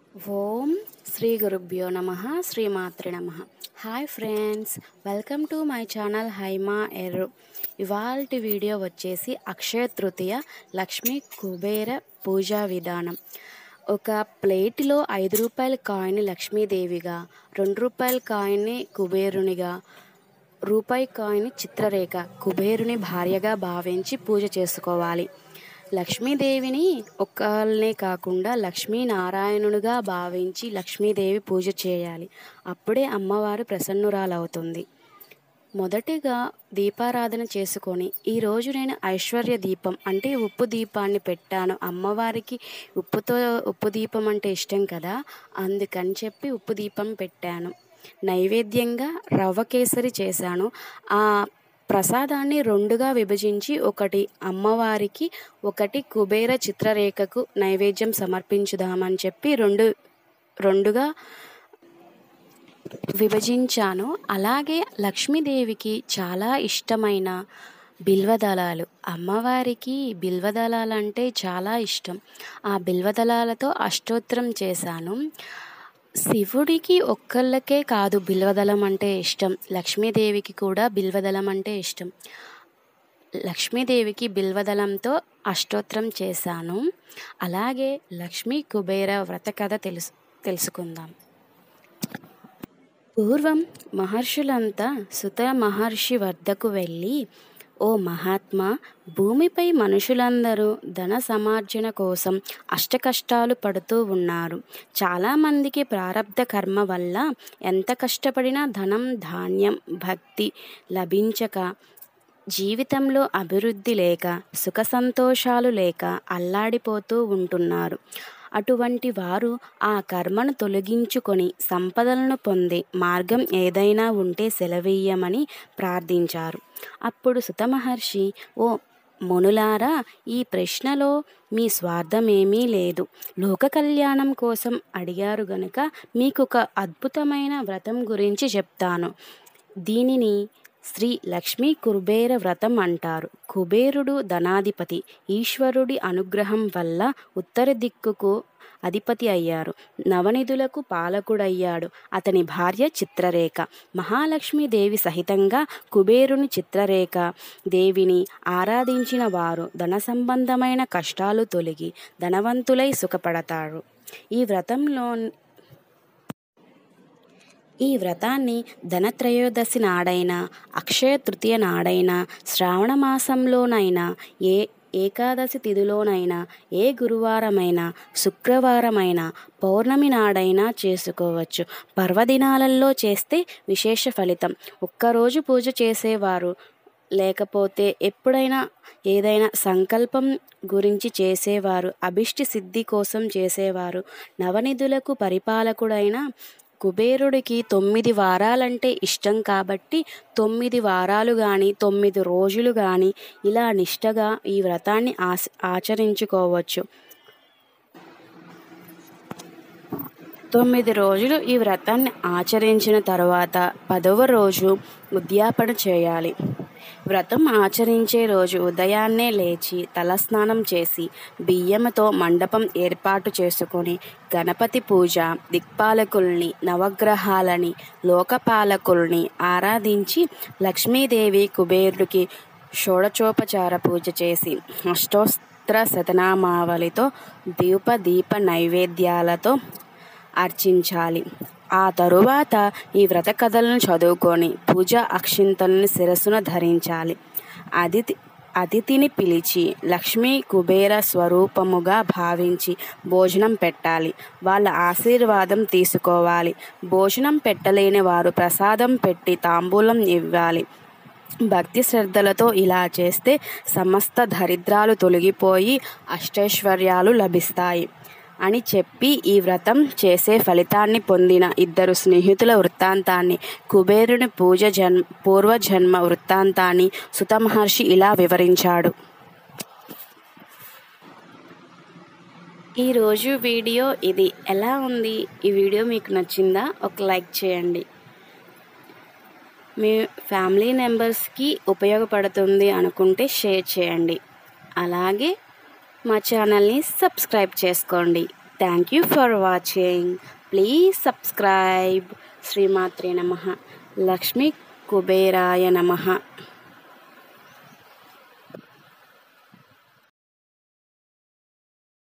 ఓం శ్రీ గురుభ్యో నమ శ్రీమాత్రి నమ hi friends welcome to my channel Haima Erru ఇవాళ వీడియో వచ్చేసి అక్షయ తృతీయ లక్ష్మీ కుబేర పూజా విధానం ఒక ప్లేట్లో ఐదు రూపాయల కాయిన్ లక్ష్మీదేవిగా రెండు రూపాయల కాయిన్ని కుబేరునిగా రూపాయి కాయిన్ చిత్రరేఖ కుబేరుని భార్యగా భావించి పూజ చేసుకోవాలి లక్ష్మీదేవిని ఒక్కళ్ళనే కాకుండా లక్ష్మీనారాయణునిగా భావించి లక్ష్మీదేవి పూజ చేయాలి అప్పుడే అమ్మవారు ప్రసన్నురాలవుతుంది మొదటిగా దీపారాధన చేసుకొని ఈరోజు నేను ఐశ్వర్య దీపం అంటే ఉప్పు దీపాన్ని పెట్టాను అమ్మవారికి ఉప్పుతో ఉప్పు దీపం అంటే ఇష్టం కదా అందుకని చెప్పి ఉప్పు దీపం పెట్టాను నైవేద్యంగా రవ్వ కేసరి చేశాను ఆ ప్రసాదాన్ని రెండుగా విభజించి ఒకటి అమ్మవారికి ఒకటి కుబేర చిత్రరేఖకు నైవేద్యం సమర్పించుదామని చెప్పి రెండు రెండుగా విభజించాను అలాగే లక్ష్మీదేవికి చాలా ఇష్టమైన బిల్వదళాలు అమ్మవారికి బిల్వదళాలు అంటే చాలా ఇష్టం ఆ బిల్వదళాలతో అష్టోత్తరం చేశాను శివుడికి ఒక్కళ్ళకే కాదు బిల్వదళం అంటే ఇష్టం లక్ష్మీదేవికి కూడా బిల్వదళం అంటే ఇష్టం లక్ష్మీదేవికి బిల్వదళంతో అష్టోత్తరం చేశాను అలాగే లక్ష్మీ కుబేర వ్రత కథ తెలుసు తెలుసుకుందాం పూర్వం మహర్షులంతా సుత మహర్షి వద్దకు వెళ్ళి ఓ మహాత్మా భూమిపై మనుషులందరూ ధన సమార్జన కోసం అష్టకష్టాలు పడుతూ ఉన్నారు చాలామందికి ప్రారంధ కర్మ వల్ల ఎంత కష్టపడినా ధనం ధాన్యం భక్తి లభించక జీవితంలో అభివృద్ధి లేక సుఖ సంతోషాలు లేక అల్లాడిపోతూ ఉంటున్నారు అటువంటి వారు ఆ కర్మను తొలగించుకొని సంపదలను పొందే మార్గం ఏదైనా ఉంటే సెలవీయమని ప్రార్థించారు అప్పుడు సుతమహర్షి ఓ మునులారా ఈ ప్రశ్నలో మీ స్వార్థమేమీ లేదు లోక కళ్యాణం కోసం అడిగారు గనుక మీకు ఒక అద్భుతమైన వ్రతం గురించి చెప్తాను దీనిని శ్రీ లక్ష్మీ కుబేర వ్రతం అంటారు కుబేరుడు ధనాధిపతి ఈశ్వరుడి అనుగ్రహం వల్ల ఉత్తర దిక్కుకు అధిపతి అయ్యారు నవనిధులకు పాలకుడయ్యాడు అతని భార్య చిత్రరేఖ మహాలక్ష్మీదేవి సహితంగా కుబేరుని చిత్రరేఖ దేవిని ఆరాధించిన వారు ధన సంబంధమైన కష్టాలు తొలగి ధనవంతులై సుఖపడతారు ఈ వ్రతంలో ఈ వ్రతాన్ని ధనత్రయోదశి నాడైనా అక్షయ తృతీయ నాడైనా శ్రావణ మాసంలోనైనా ఏ ఏకాదశి తిథిలోనైనా ఏ గురువారమైనా శుక్రవారమైనా పౌర్ణమి నాడైనా చేసుకోవచ్చు పర్వదినాలలో చేస్తే విశేష ఫలితం ఒక్కరోజు పూజ చేసేవారు లేకపోతే ఎప్పుడైనా ఏదైనా సంకల్పం గురించి చేసేవారు అభిష్టి సిద్ధి కోసం చేసేవారు నవనిధులకు పరిపాలకుడైన కుబేరుడికి తొమ్మిది వారాలంటే ఇష్టం కాబట్టి తొమ్మిది వారాలు కానీ తొమ్మిది రోజులు కానీ ఇలా నిష్టగా ఈ వ్రతాన్ని ఆచ ఆచరించుకోవచ్చు తొమ్మిది రోజులు ఈ వ్రతాన్ని ఆచరించిన తర్వాత పదవ రోజు ఉద్యాపన చేయాలి వ్రతం ఆచరించే రోజు ఉదయాన్నే లేచి తలస్నానం చేసి బియ్యంతో మండపం ఏర్పాటు చేసుకొని గణపతి పూజ దిక్పాలకుల్ని నవగ్రహాలని లోకపాలకుల్ని ఆరాధించి లక్ష్మీదేవి కుబేరుడికి షోడచోపచార పూజ చేసి అష్టోస్త్ర శతనామావళితో దీప దీప నైవేద్యాలతో అర్చించాలి ఆ తరువాత ఈ వ్రత కథలను చదువుకొని పూజ అక్షింతలను శిరస్సున ధరించాలి అదితి అతిథిని పిలిచి లక్ష్మీ కుబేర స్వరూపముగా భావించి భోజనం పెట్టాలి వాళ్ళ ఆశీర్వాదం తీసుకోవాలి భోజనం పెట్టలేని వారు ప్రసాదం పెట్టి తాంబూలం ఇవ్వాలి భక్తి శ్రద్ధలతో ఇలా చేస్తే సమస్త దరిద్రాలు తొలగిపోయి అష్టైశ్వర్యాలు లభిస్తాయి అని చెప్పి ఈ వ్రతం చేసే ఫలితాన్ని పొందిన ఇద్దరు స్నేహితుల వృత్తాంతాన్ని కుబేరుని పూజ జన్మ పూర్వజన్మ వృత్తాంతాన్ని సుతమహర్షి ఇలా వివరించాడు ఈరోజు వీడియో ఇది ఎలా ఉంది ఈ వీడియో మీకు నచ్చిందా ఒక లైక్ చేయండి మీ ఫ్యామిలీ మెంబర్స్కి ఉపయోగపడుతుంది అనుకుంటే షేర్ చేయండి అలాగే మా ఛానల్ని సబ్స్క్రైబ్ చేసుకోండి thank you for watching please subscribe శ్రీమాత్రే నమ లక్ష్మీ కుబేరాయ నమ